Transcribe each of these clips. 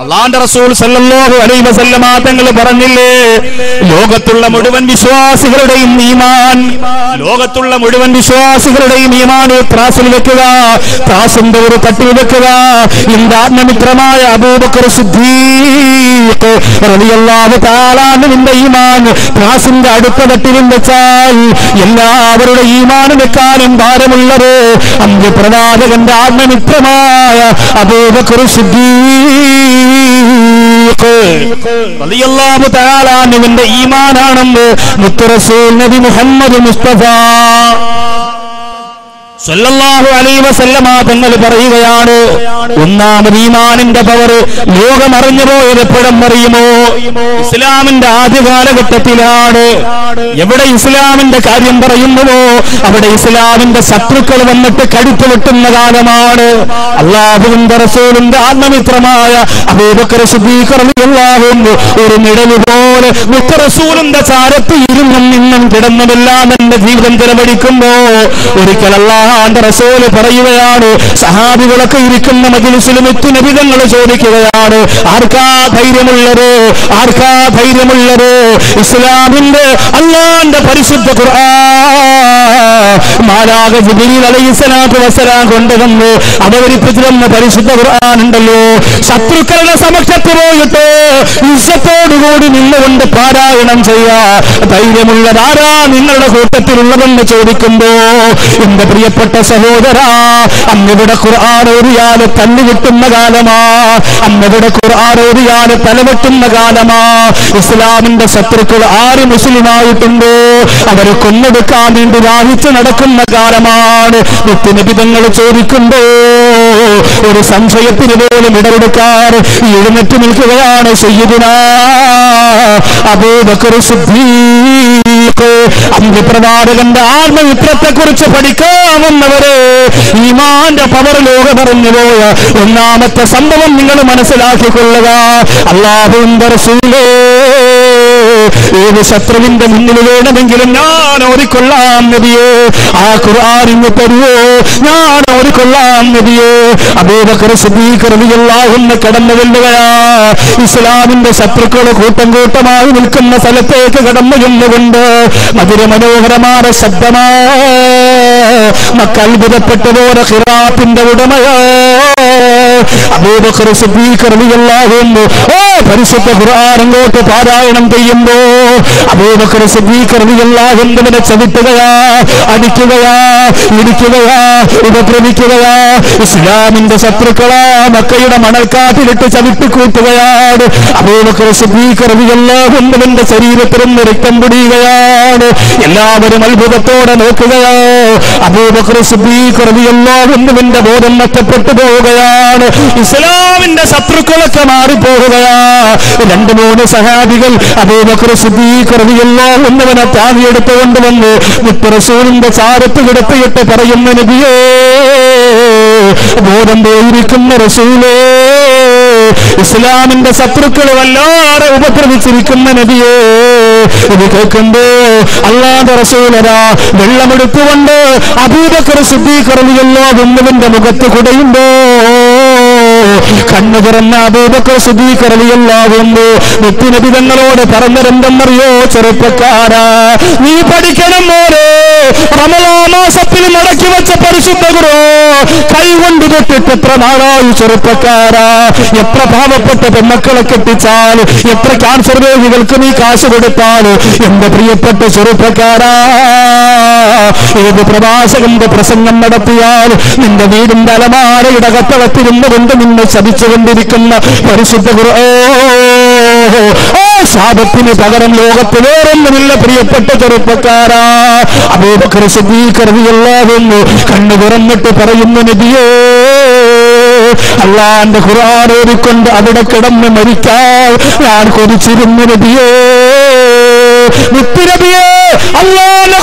അള്ളാന്റെ റസൂൽ സല്ലല്ലാഹു അലൈഹി വസല്ലമ തങ്ങൾ പറഞ്ഞില്ലേ ലോകത്തുള്ള മുഴുവൻ വിശ്വാസികളുടെയും ഈമാൻ ലോകത്തുള്ള മുഴുവൻ വിശ്വാസികളുടെയും ഈമാൻ ഒരു ത്രാസിൽ വെക്കുക ത്രാസിന്റെ ഒരു തട്ടിൽ വെക്കുക എന്റെ ആത്മമിത്രമായ അബൂബക്കർ സിദ്ദീഖ് റളിയല്ലാഹു തആലാന്റെ ഈമാൻ ത്രാസിന്റെ അടുത്ത തട്ടിലും വെച്ചാൽ എല്ലാവരുടെ ഈമാൻ വെക്കാനും ഭാരമുള്ളത് അന്ത്യ പ്രവാചകന്റെ ആത്മമിത്രമായ അബൂബക്കർ സിദ്ദീഖ് റളിയല്ലാഹു തആല അൻഹുവിന്റെ ഈമാനാണെന്ന് മുത്ത് റസൂൽ നബി മുഹമ്മദ് മുസ്തഫ സല്ലല്ലാഹു അലൈഹി വസല്ലമ തങ്ങൾ പറയുകയാണ് ഒന്നാമത് ഈമാനിന്റെ പവർ ലോകം അറിഞ്ഞു പോയത് എപ്പോഴും അറിയുമോ ഇസ്ലാമിന്റെ ആദ്യ കാലഘട്ടത്തിലാണ് എവിടെ ഇസ്ലാമിന്റെ കാര്യം പറയുന്നുവോ അവിടെ ഇസ്ലാമിന്റെ ശത്രുക്കൾ വന്നിട്ട് കഴുത്ത് വെട്ടുന്ന കാലമാണ് അള്ളാഹുവിന്റെ റസൂലിന്റെ ആത്മമിത്രമായ അബൂബക്കർ സിദ്ദീഖ് റളിയല്ലാഹു അൻഹു ഒരു നിഴല് പോലെ മുത്ത് റസൂലിന്റെ ചാരത്ത് ഇരുന്നും നിന്നും കിടന്നുമെല്ലാം എന്റെ ജീവിതം ചെലവഴിക്കുമ്പോ ഒരിക്കൽ അള്ളാഹാന്റെ റസൂല് പറയുകയാണ് സഹാബികളൊക്കെ ഇരിക്കുന്ന മജിലിസിൽ മുത്തുനബിതങ്ങൾ ചോദിക്കുകയാണ് ആർക്കാ ധൈര്യമുള്ളത് ആർക്കാ ധൈര്യമുള്ളത് ഇസ്ലാമിന്റെ അള്ളാന്റെ പരിശുദ്ധ ഖുർആൻ മാലാക ജിബ്രീൽ അലൈഹിസ്സലാത്തു വസ്സലാം കൊണ്ടുവന്ന് അവതരിപ്പിച്ചു തന്ന പരിശുദ്ധ ഖുർആൻ ഉണ്ടല്ലോ ശത്രുക്കളുടെ സമക്ഷത്ത് പോയിട്ട് ഇസ്സത്തോടുകൂടി നിന്നുകൊണ്ട് പാരായണം ചെയ്യാ ധൈര്യമുള്ളതാരാ നിങ്ങളുടെ കൂട്ടത്തിലുള്ളതെന്ന് ചോദിക്കുമ്പോ എന്റെ പ്രിയപ്പെട്ട സഹോദര അന്നിവിടെ ഖുർആൻ ഓതിയാല് തല്ലു കിട്ടുന്ന കാലമാ അന്നിവിടെ ഖുർആൻ ഓതിയാല് തലവെട്ടുന്ന കാലമാ ഇസ്ലാമിന്റെ ശത്രുക്കൾ ആര് മുസ്ലിമായിട്ടുണ്ടോ അവരെ കൊന്നെടുക്കാൻ വേണ്ടി വാഹിച്ചു നടക്കുന്ന കാലമാണ് നിത്യനിബിതങ്ങൾ ചോദിക്കുമ്പോ ഒരു സംശയത്തിന് പോലും ഇടപെടുക്കാറ് എഴുന്നേറ്റ് നിൽക്കുകയാണ് സയ്യിദുന അബൂബക്കർ സിദ്ദീഖ് അന്ത്യപ്രവാചകന്റെ ആത്മമിത്രത്തെ കുറിച്ച് പഠിക്കാമെന്നവരെ ഈമാന്റെ പവർ ലോക പറഞ്ഞു പോയ ഒന്നാമത്തെ സംഭവം നിങ്ങൾ മനസ്സിലാക്കിക്കൊള്ളുക അള്ളാഹുവിന്റെ റസൂലേ ഏത് ശത്രുവിന്റെ മുന്നിൽ വേണമെങ്കിലും ഞാൻ ഓടിക്കൊള്ളാം നബിയേ ആ ഖുർആാനിന്ന് തരുവോ ഞാൻ ഓടിക്കൊള്ളാം നബിയേ അബൂബക്കർ സിദ്ദീഖ് റളിയല്ലാഹുവിന് കടന്നു വെല്ലുകയാ ഇസ്ലാമിന്റെ ശത്രുക്കൾ കൂട്ടം കൂട്ടമായി നിൽക്കുന്ന സ്ഥലത്തേക്ക് കടന്നു ചെന്നുകൊണ്ട് മധുര മനോഹരമായ ശബ്ദമാ മക്കത്ഭുതപ്പെട്ട പോലെ ഖിറാത്തിന്റെ ഉടമയോ അബൂബക്കർ സിദ്ദീഖ് റളിയല്ലാഹു അൻഹു ഓ പരിശുദ്ധ ഖുർആൻ അങ്ങോട്ട് പാരായണം ചെയ്യുമ്പോ അബൂബക്കർ സിദ്ദീഖ് റളിയല്ലാഹു അൻഹുവിനെ ചവിട്ടുകയാ അടിക്കുകയാ ഇടിക്കുകയാ ഉപദ്രവിക്കുകയാ ഇസ്ലാമിന്റെ ശത്രുക്കളാ മക്കയുടെ മണൽക്കാട്ടിലിട്ട് ചവിട്ടിക്കൂട്ടുകയാണ് അബൂബക്കർ സിദ്ദീഖ് റളിയല്ലാഹു അൻഹുവിന്റെ ശരീരത്തിൽ നിന്ന് രക്തം പൊടിയുകയാണ് എല്ലാവരും അത്ഭുതത്തോടെ നോക്കുകയോ അബൂബക്കർ സിദ്ദീഖ് റളിയല്ലാഹു അൻഹുവിന്റെ ബോധം നഷ്ടപ്പെട്ടു പോവുകയാണ് ഇസ്ലാമിന്റെ ശത്രുക്കളൊക്കെ മാറിപ്പോവുകയാ രണ്ട് മൂന്ന് സഹാബികൾ അബൂബക്കർ സിദ്ദീഖ് റളിയല്ലാഹു അൻഹുവിനെ താങ്ങിയെടുത്തുകൊണ്ട് വന്ന് മുത്തറസൂലിന്റെ ചാരത്ത് കിടത്തിയിട്ട് പറയുന്ന നബിയേ ബോധം പോയിരിക്കുന്ന റസൂലേ ഇസ്ലാമിന്റെ ശത്രുക്കൾ വല്ലാതെ ഉപദ്രവിച്ചിരിക്കുന്ന നബിയേ ഇത് കേൾക്കുമ്പോ അള്ളാന്റെ റസൂലരാ വെള്ളമെടുത്തുകൊണ്ട് അബൂബക്കർ സിദ്ദീഖ് റളിയല്ലാഹു അൻഹുവിന്റെ മുഖത്ത് കുടയുമ്പോ കണ്ണു തുറന്ന അബൂബക്കർ സിദ്ദീഖ് റളിയല്ലാഹു അൻഹു മുത്തുനബി തങ്ങളോട് പറഞ്ഞതെന്തെന്നറിയോ ചെറുപ്പക്കാരാ നീ പഠിക്കണം മോനെ റമലാ മാസത്തിൽ മടക്കി വെച്ച പരിശുദ്ധ ഗുരു കൈകൊണ്ട് തൊട്ടിട്ട് എത്ര നാളായി ചെറുപ്പക്കാരാ എത്ര പാവപ്പെട്ട പെമ്മക്കളെ കെട്ടിച്ചാൽ എത്ര ക്യാൻസർ രോഗികൾക്ക് നീ കാശ് കൊടുത്താൽ എന്റെ പ്രിയപ്പെട്ട ചെറുപ്പക്കാരാ ഏത് പ്രവാചകന്റെ പ്രസംഗം നടത്തിയാൽ നിന്റെ വീടിന്റെ അലമാരയുടെ കത്തളത്തിരുന്നു കൊണ്ട് നിന്നെ ശപിച്ചുകൊണ്ടിരിക്കുന്ന പരിശുദ്ധ ഖുർആൻ ഓ ശാപത്തിന് പകരം ലോകത്ത് വേറൊന്നുമില്ല പ്രിയപ്പെട്ട ചെറുപ്പക്കാരാ അബൂബക്കർ സിദ്ദീഖ് റളിയല്ലാഹു അൻഹു കണ്ണു തുറന്നിട്ട് പറയുന്നു നബിയേ അള്ളാന്റെ ഖുർആൻ ഓതിക്കൊണ്ട് അവിടെ കിടന്ന് മരിക്കാൻ ഞാൻ കൊതിച്ചിരുന്നു നബിയേ മുത്തുനബിയേ അള്ളാന്റെ ഖുർആൻ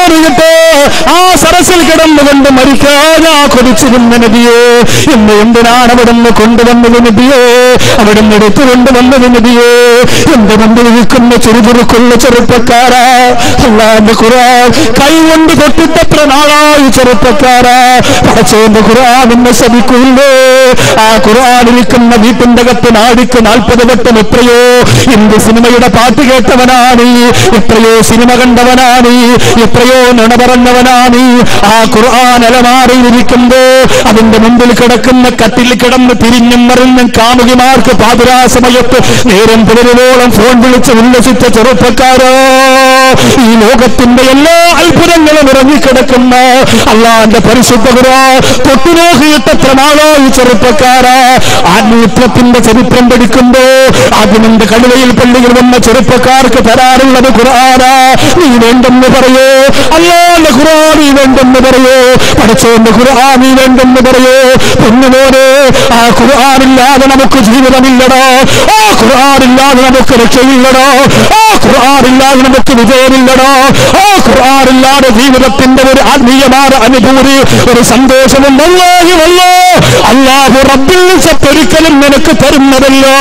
അറിയട്ടെ ആ സരസിൽ കിടന്നുകൊണ്ട് മരിക്കാൻ ആ കൊതിച്ചിരുന്ന നബിയെ ഇന്ന് എന്തിനാണ് അവിടുന്ന് കൊണ്ടുവന്നത് നബിയെ അവിടുന്ന് എടുത്തു കൊണ്ടുവന്നത് നബിയെ എന്റെ മുമ്പിൽ നിൽക്കുന്ന ചെറുതുറുക്കുള്ള ചെറുപ്പക്കാരാ അല്ലാന്റെ ഖുർആൻ കൈ കൊണ്ട് കൊട്ടിട്ടത്ര നാളായി ചെറുപ്പക്കാരാ പടച്ചോന്റെ ഖുർആൻ എന്നെ ശപിക്കൂല്ലേ ആ ഖുർആൻ ഇരിക്കുന്ന വീട്ടിന്റെ അകത്ത് നാടിക്ക് നാൽപ്പത് വട്ടം എത്രയോ ഹിന്ദു സിനിമയുടെ പാട്ട് കേട്ടവനാണ് എത്രയോ സിനിമ കണ്ടവനാണ് എത്രയോ നുണ പറഞ്ഞവനാണ് ആ ഖുർആൻ അലമാറിയിരിക്കുമ്പോ അതിന്റെ മുമ്പിൽ കിടക്കുന്ന കട്ടിൽ കിടന്ന് തിരിഞ്ഞും മറിഞ്ഞും കാമുകിമാർക്ക് പാതിരാ സമയത്ത് നേരം പുലരുവോളം ഫോൺ വിളിച്ച് ഉല്ലസിച്ച ചെറുപ്പക്കാരോ ഈ ലോകത്തിന്റെ എല്ലാ അത്ഭുതങ്ങളും ഇറങ്ങിക്കിടക്കുന്ന അള്ളാന്റെ പരിശുദ്ധ ഖുർആൻ തൊട്ടുനോക്കിയിട്ടത്ര നാളോ ഈ ചെറുപ്പക്കാരാ ആത്മീയത്വത്തിന്റെ ചരിത്രം പഠിക്കുമ്പോ അതിന്റെ കടുവയിൽ പള്ളിയിൽ വന്ന ചെറുപ്പക്കാർക്ക് തരാറുള്ളത് ഖുർആനാ നീ വേണ്ടെന്ന് പറയൂ അല്ലാന്റെ ഖുർആൻ നീ വേണ്ടെന്ന് പറയൂ പഠിച്ചോന്റെ ഖുർആൻ നീ വേണ്ടെന്ന് പറയൂ പൊന്നുപോലെ ആ ഖുർആനില്ലാതെ നമുക്ക് ജീവിതമില്ലടോ ആ ഖുർആനില്ലാതെ നമുക്ക് രക്ഷയില്ലടോ ആ ഖുർആനില്ലാതെ നമുക്ക് വിജയമില്ലടോ ആ ഖുർആനില്ലാതെ ജീവിതത്തിന്റെ ഒരു ആത്മീയമായ അനുഭൂതി ഒരു സന്തോഷവും വല്ലാഹി വല്ലോ അള്ളാഹു റബ്ബിൽ ഒരിക്കലും നിനക്ക് തരുന്നതല്ലോ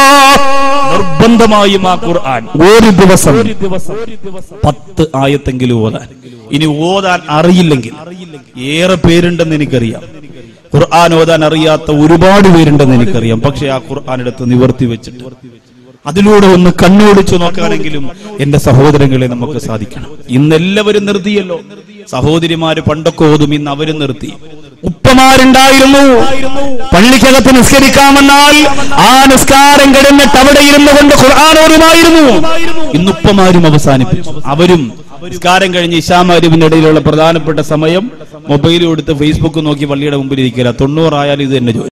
നിർബന്ധമായും ആ ഖുർആൻ ഒരു ദിവസം പത്ത് ആയത്തെങ്കിലും ഓതാൻ ഇനി ഓതാൻ അറിയില്ലെങ്കിൽ ഏറെ പേരുണ്ടെന്ന് എനിക്കറിയാം ഖുർആൻ ഓതാൻ അറിയാത്ത ഒരുപാട് പേരുണ്ടെന്ന് എനിക്കറിയാം പക്ഷെ ആ ഖുർആൻ എടുത്ത് നിവർത്തി വെച്ചിട്ട് അതിലൂടെ ഒന്ന് കണ്ണോടിച്ചു നോക്കാനെങ്കിലും എന്റെ സഹോദരങ്ങളെ നമുക്ക് സാധിക്കണം ഇന്ന് എല്ലാവരും നിർത്തിയല്ലോ സഹോദരിമാര് പണ്ടൊക്കെ ഓതും ഇന്ന് അവരും നിർത്തി ഉപ്പമാരുണ്ടായിരുന്നു പള്ളിക്കകത്ത് നിസ്കരിക്കാമെന്നാൽ ആ നിസ്കാരം കഴിഞ്ഞിട്ട് അവിടെ ഇരുന്നു കൊണ്ട് ഖുർആൻ ഓരുമായിരുന്നു ഇന്നുപ്പമാരും അവസാനിപ്പിച്ചു അവരും നിസ്കാരം കഴിഞ്ഞ് ഇഷാമാരിവിന്റെ ഇടയിലുള്ള പ്രധാനപ്പെട്ട സമയം മൊബൈൽ കൊടുത്ത് ഫേസ്ബുക്ക് നോക്കി പള്ളിയുടെ മുമ്പിൽ ഇരിക്കില്ല തൊണ്ണൂറായാലും ഇത് തന്നെ ജോലി